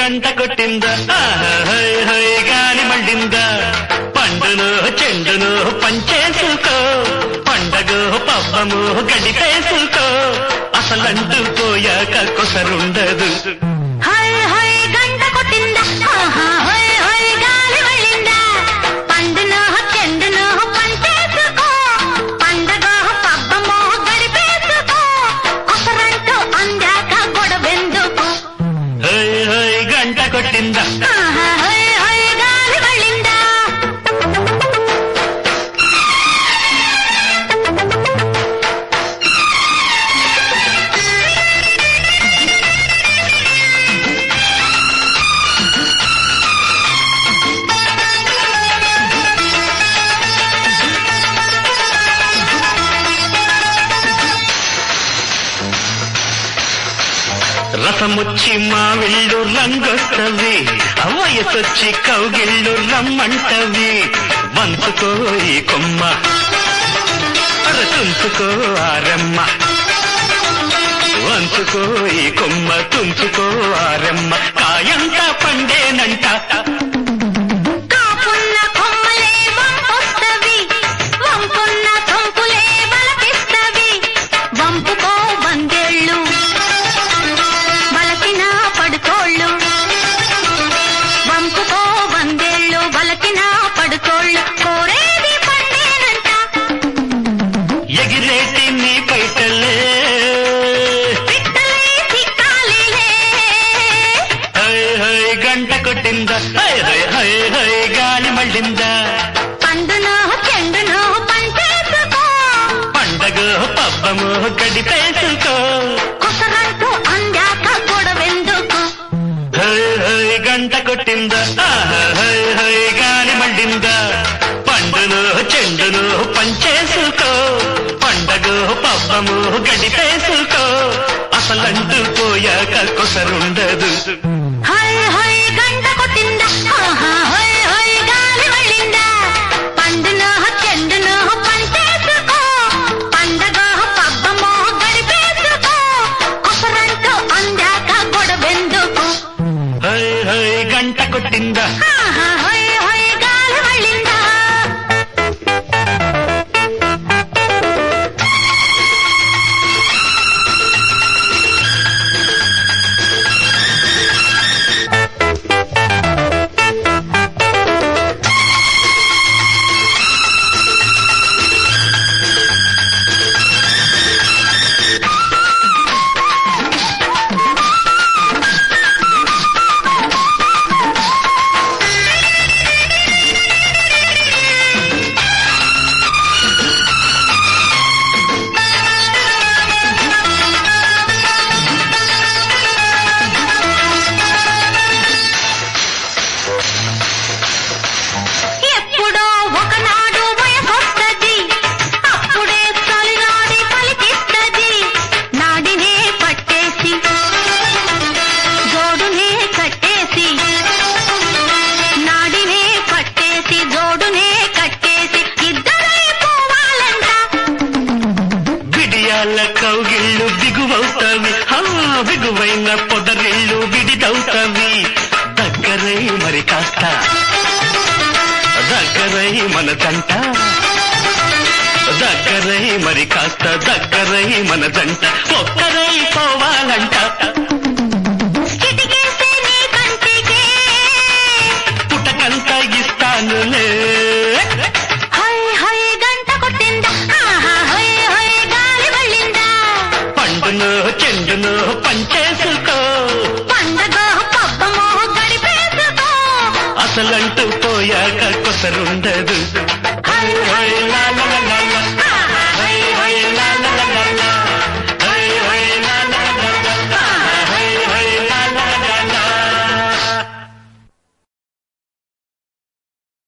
గంట కొట్టిందా ఆహా, హై హై గాలి మండిందా పండును చెండును పంచేసుకో పండగో పబ్బము గడిపేసుకో అసలంటూ పోయాక కొసరుండదు హై హై గంట కొట్టిందా ఆహా హై హై గాలి వెళ్ళిందా పండునో చెండునో పంచేసుకో పండగో పబ్బమో గడిపేసుకో కొసరంటూ అందాక గొడవెందుకు హై హై గంట కొట్టిందా ఆహా హై హై గాలి వెళ్ళిందా రసముచ్చి మా విల్లు రంగొస్తవి వయసొచ్చి కౌగిళ్ళు రమ్మంటవి వంచుకో ఈ కొమ్మ తుంచుకో ఆరమ్మ వంచుకో ఈ కొమ్మ తుంచుకో ఆరమ్మ కాయంత పండేనంట కాపున్న కొమ్మలే వంపొస్తవి వంపున్న సొంపులే బలపిస్తవి వంపుకో బందేళ్ళు బలకిన పడుకోళ్ళు వంపుకో బందేళ్ళు బలకిన పడుకోళ్ళు కోరేది పండేనంట ఎగిరేటి నీ పైటలే పిట్టలే చిక్కాలిలే హై హై గంట కొట్టిందా హై హై హై హై గాలి మళ్ళిందా పండునో చెండునో పంచేసుకో పండగ పబ్బము గడిపేసుకో కొసరంటూ అందాక గొడవెందుకు హై హై గంట కొట్టిందా ఆహా, హై హై గాలి మండిందా పండును చెండును పంచేసుకో పండగ పబ్బము గడిపేసుకో అసలంటూ పోయాక కొసరుండదు హై హై గంట కొట్టిందా ఆహా హై హై గాలి వెళ్ళిందా పండునో చెండునో పంచేసుకో పండగ పబ్బమో గడిపేసుకో కొసరంటూ అందాక గొడవెందుకు హై హై గంట కొట్టిందా ఆహా హై హై గాలి వెళ్ళిందా ఎప్పుడో ఒకనాడు వయసొస్తది అప్పుడే చలినాడి పలికిస్తది నాడినే పట్టేసి జోడునే కట్టేసి నాడినే పట్టేసి జోడునే కట్టేసి ఇద్దరై పోవాలంట బిడియాల కౌగిళ్ళు బిగువవుతావి హా బిగువైన పొదరిళ్ళు విడిదవుతావి దగ్గరై మరి కాస్త దగ్గరై మన జంట దగ్గరై మరి కాస్త దగ్గరై మన జంట ఒక్కరై పోవాలంట చిటికేసే నీ కంటికే పుటకంత ఇస్తానులే హై హై గంట కొట్టిందా ఆహా హై హై గాలి వెళ్ళిందా పండును చెండును పంచేసుకో పండగ పబ్బమో గడిపేసుకో అసలంటూ పోయాక కొసరుండదు హై హై లా లా లా లా లా.